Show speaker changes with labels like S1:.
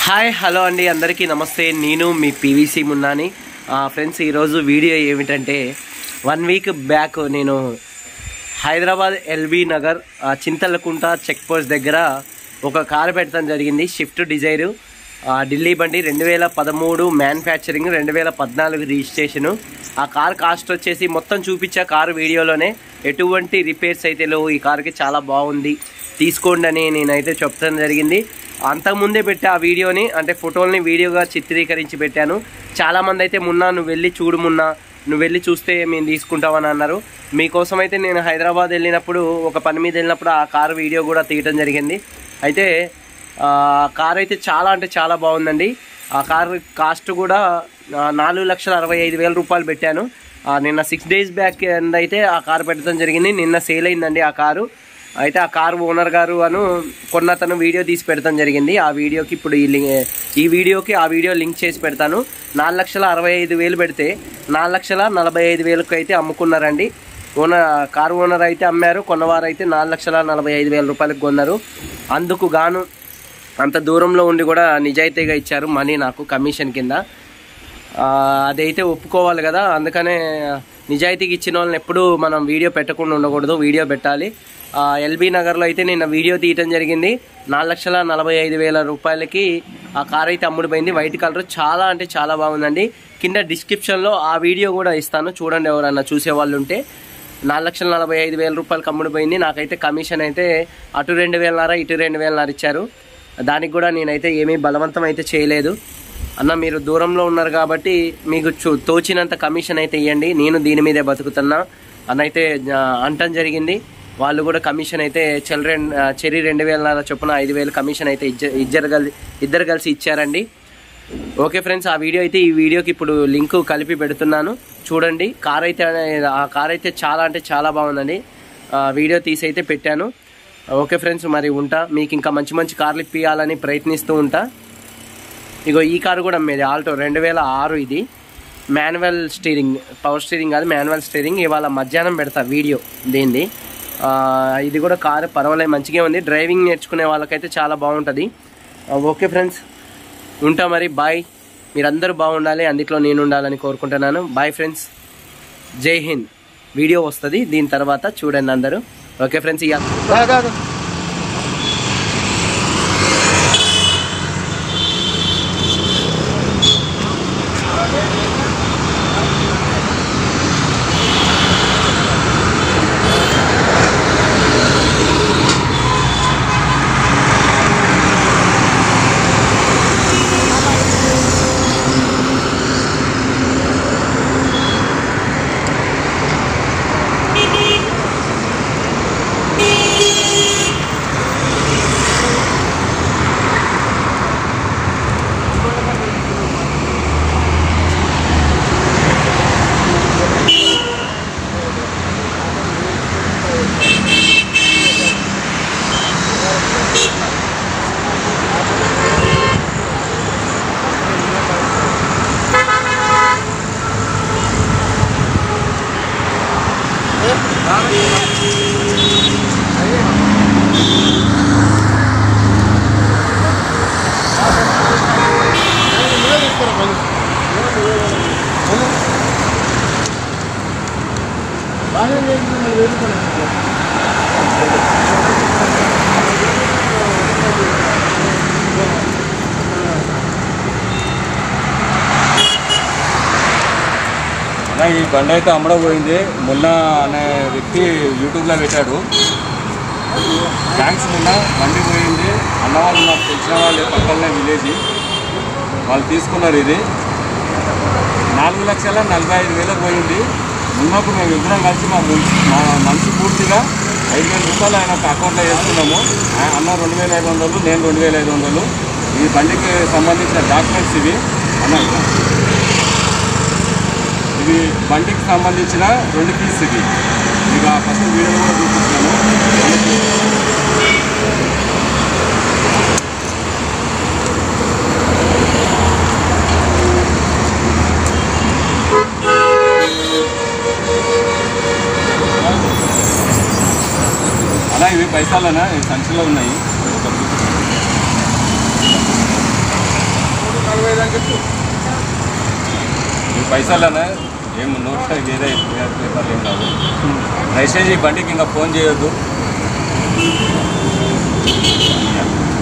S1: Hi hello అండి అందరికీ నమస్తే నేను మీ పీవీసీ మున్నాని ఆ, ఫ్రెండ్స్ ఈరోజు వీడియో ఏమిటంటే వన్ వీక్ బ్యాక్ నేను హైదరాబాద్ ఎల్బీ నగర్ ఆ, చింతలకుంట చెక్ పోస్ట్ దగ్గర ఒక కారు పెట్టడం జరిగింది షిఫ్ట్ డిజైరు ఆ, ఢిల్లీ బండి రెండు వేల పదమూడు మ్యానుఫ్యాక్చరింగ్ రెండు వేల పద్నాలుగు రిజిస్ట్రేషను ఆ కార్ కాస్ట్ వచ్చేసి మొత్తం చూపించా కారు వీడియోలోనే ఎటువంటి రిపేర్స్ అయితే లేవు ఈ కార్కి చాలా బాగుంది తీసుకోండి అని నేనైతే చెప్పడం జరిగింది అంతకుముందే పెట్టా ఆ వీడియోని అంటే ఫోటోల్ని వీడియోగా చిత్రీకరించి పెట్టాను చాలామంది అయితే మున్నా నువ్వు వెళ్ళి చూడు మున్నా నువ్వు వెళ్ళి చూస్తే మేము తీసుకుంటామని అన్నారు మీకోసం అయితే నేను హైదరాబాద్ వెళ్ళినప్పుడు ఒక పని మీద వెళ్ళినప్పుడు ఆ కారు వీడియో కూడా తీయటం జరిగింది అయితే ఆ కార్ అయితే చాలా అంటే చాలా బాగుందండి ఆ కార్ కాస్ట్ కూడా ఆ, నాలుగు లక్షల అరవై ఐదు వేల రూపాయలు పెట్టాను ఆ, నిన్న సిక్స్ డేస్ బ్యాక్ అయితే ఆ కారు పెట్టడం జరిగింది నిన్న సేల్ అయిందండి ఆ కారు అయితే ఆ కారు ఓనర్ గారు అను కొన్న తను వీడియో తీసి పెడతాం జరిగింది ఆ వీడియోకి ఇప్పుడు ఈ లింక్ ఈ వీడియోకి ఆ వీడియో లింక్ చేసి పెడతాను నాలుగు లక్షల అరవై ఐదు వేలు పెడితే నాలుగు లక్షల నలభై ఐదు వేలకు అయితే అమ్ముకున్నారండి ఓనర్ కారు ఓనర్ అయితే అమ్మారు కొన్నవారు అయితే నాలుగు లక్షల నలభై ఐదు వేల రూపాయలకు కొన్నారు అందుకు గాను అంత దూరంలో ఉండి కూడా నిజాయితీగా ఇచ్చారు మనీ నాకు కమిషన్ కింద ఆ, అదైతే ఒప్పుకోవాలి కదా అందుకనే నిజాయితీకి ఇచ్చిన వాళ్ళని ఎప్పుడూ మనం వీడియో పెట్టకుండా ఉండకూడదు వీడియో పెట్టాలి ఎల్బీ నగర్లో అయితే నిన్న వీడియో తీయటం జరిగింది నాలుగు లక్షల నలభై ఐదు వేల రూపాయలకి ఆ కార్ అయితే అమ్ముడుపోయింది వైట్ కలర్ చాలా అంటే చాలా బాగుందండి కింద డిస్క్రిప్షన్లో ఆ వీడియో కూడా ఇస్తాను చూడండి ఎవరన్నా చూసే వాళ్ళు ఉంటే నాలుగు లక్షల నలభై ఐదు వేల రూపాయలకు అమ్ముడుపోయింది నాకైతే కమిషన్ అయితే అటు రెండు వేలన్నర ఇటు రెండు వేలన్నర ఇచ్చారు దానికి కూడా నేనైతే ఏమీ బలవంతం అయితే చేయలేదు అన్న మీరు దూరంలో ఉన్నారు కాబట్టి మీకు చూ తోచినంత కమిషన్ అయితే ఇవ్వండి నేను దీని మీదే బతుకుతున్నా అన్న అయితే ఆ, అంటం జరిగింది వాళ్ళు కూడా కమిషన్ అయితే చెల్ రెండు చెరి రెండు వేల చొప్పున ఐదు వేలు కమిషన్ అయితే ఇజ్జ ఇద్దరు కలిసి ఇద్దరు కలిసి ఇచ్చారండి ఓకే ఫ్రెండ్స్ ఆ వీడియో అయితే ఈ వీడియోకి ఇప్పుడు లింక్ కలిపి పెడుతున్నాను చూడండి కార్ అయితే ఆ కార్ అయితే చాలా అంటే చాలా బాగుందండి ఆ వీడియో తీసి అయితే పెట్టాను ఓకే ఫ్రెండ్స్ మరి ఉంటా మీకు ఇంకా మంచి మంచి కార్లు ఇప్పియాలని ప్రయత్నిస్తూ ఉంటా ఇగో ఈ కారు కూడా అమ్మేది ఆల్టో రెండు వేల ఆరు ఇది మాన్యువల్ స్టీరింగ్ పవర్ స్టీరింగ్ కాదు మాన్యువల్ స్టీరింగ్ ఇవాళ మధ్యాహ్నం పెడతా వీడియో దీనిది ఆ, ఇది కూడా కారు పర్వాలేదు మంచిగా ఉంది డ్రైవింగ్ నేర్చుకునే వాళ్ళకైతే చాలా బాగుంటుంది ఆ, ఓకే ఫ్రెండ్స్ ఉంటా మరి బాయ్ మీరందరూ బాగుండాలి అందులో నేను ఉండాలని కోరుకుంటున్నాను బాయ్ ఫ్రెండ్స్ జై హింద్ వీడియో వస్తుంది దీని తర్వాత చూడండి అందరూ ఓకే ఫ్రెండ్స్ ఇక
S2: అన్న ఈ బండి అయితే అమ్మడపోయింది మొన్న అనే వ్యక్తి యూట్యూబ్లో పెట్టాడు థ్యాంక్స్ మొన్న బండి పోయింది అన్న వాళ్ళు నాకు తెలిసిన వాళ్ళే పక్కనే విలేజ్ వాళ్ళు తీసుకున్నారు ఇది నాలుగు లక్షల నలభై ఐదు వేలకు పోయింది ఉన్నప్పుడు మేము ఇద్దరం కలిసి మా మున్సి మా మనసు పూర్తిగా ఐదు వేల రూపాయలు ఆయన ఒక అకౌంట్లో వేసుకున్నాము ఆ- అన్న రెండు వేల ఐదు వందలు నేను రెండు వేల ఐదు వందలు ఈ బండికి సంబంధించిన డాక్యుమెంట్స్ ఇవి అన్న ఇట్లా. ఇవి బండికి సంబంధించిన రెండు పీస్ ఇవి ఇక ఫస్ట్ వీడియో కూడా చూపిస్తాను మనకి అలా ఇవి పైసలనా ఇవి సంచిలో ఉన్నాయి ఒకటి చూపిస్తాను. ఈ పైసలనే ఏం నోట్ వేరే పేపర్లు ఏం కాదు దయచేసి ఈ బండికి ఇంకా ఫోన్ చేయొద్దు